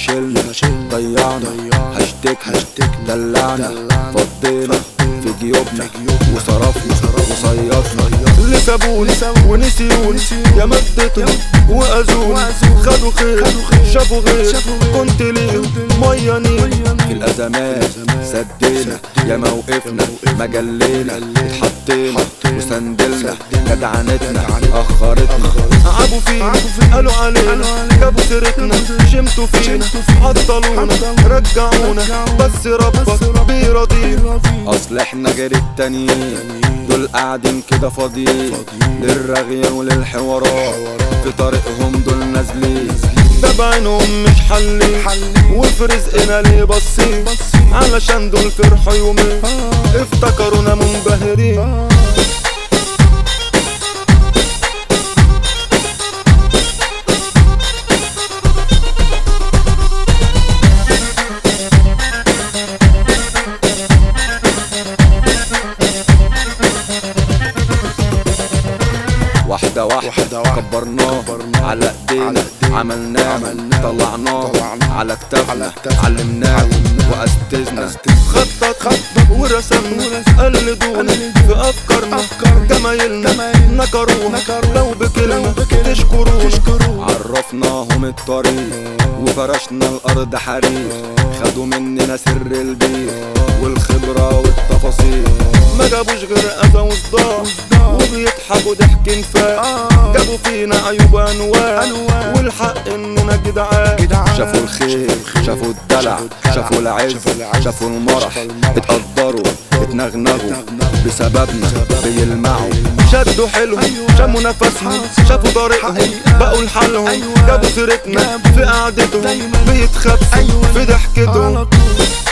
شلنا ضيعنا هشتكنا دلعنا فضينا في جيوبنا وصرفنا وصيطنا اللي سابوني ونسيوني يا مدتهم واذوني خدوا خير شافوا غير كنت ليهم ميه نيل في الازمات سدينا يا موقفنا ما جلينا اتحطينا وسندلنا جدعنتنا اخرتنا عابوا فينا قالوا علينا جابوا سيرتنا شمتوا فينا عطلونا رجعونا بس ربك بيرضينا اصل احنا غير التانيين دول قاعدين كده فاضيين للرغي وللحوارات في طريقهم دول نازلين ده بعينهم مش حلين وفي رزقنا ليه باصين علشان دول فرحوا يومين افتكرونا منبهرين واحدة واحدة, واحدة واحدة كبرناه كبرناه على ايدينا على إيدينا عملناه عملناه طلعناه طلعناه على كتافنا على كتافنا علمناه علمناه وأستزنا أستزنا خطط خطط ورسمنا قلدونا في أفكارنا أفكارنا جمايلنا جمايلنا نكرونا نكرونا لو بكلمة لو بكلمة تشكرونا تشكرونا عرفناهم الطريق وفرشنا الأرض حريق خدوا مننا سر البيت والخبرة والتفاصيل ما جابوش غير أذى وصداع وبيضحكوا ضحك نفاق جابوا فينا عيوب أنواع أنواع. والحق إننا جدعان جدعان. شافوا الخير شافوا الدلع شافوا العز شافوا العز. شافوا المرح شافوا المرح. اتقدروا اتنغنغوا اتنغنغوا. بسببنا بيلمعوا شدوا حيلهم أيوة. شموا نفسهم شافوا طريقهم حقيقة. بقوا لحالهم أيوة. جابوا سيرتنا جابوا في قعدتهم دايما. بيتخبسوا أيوة. في ضحكتهم على طول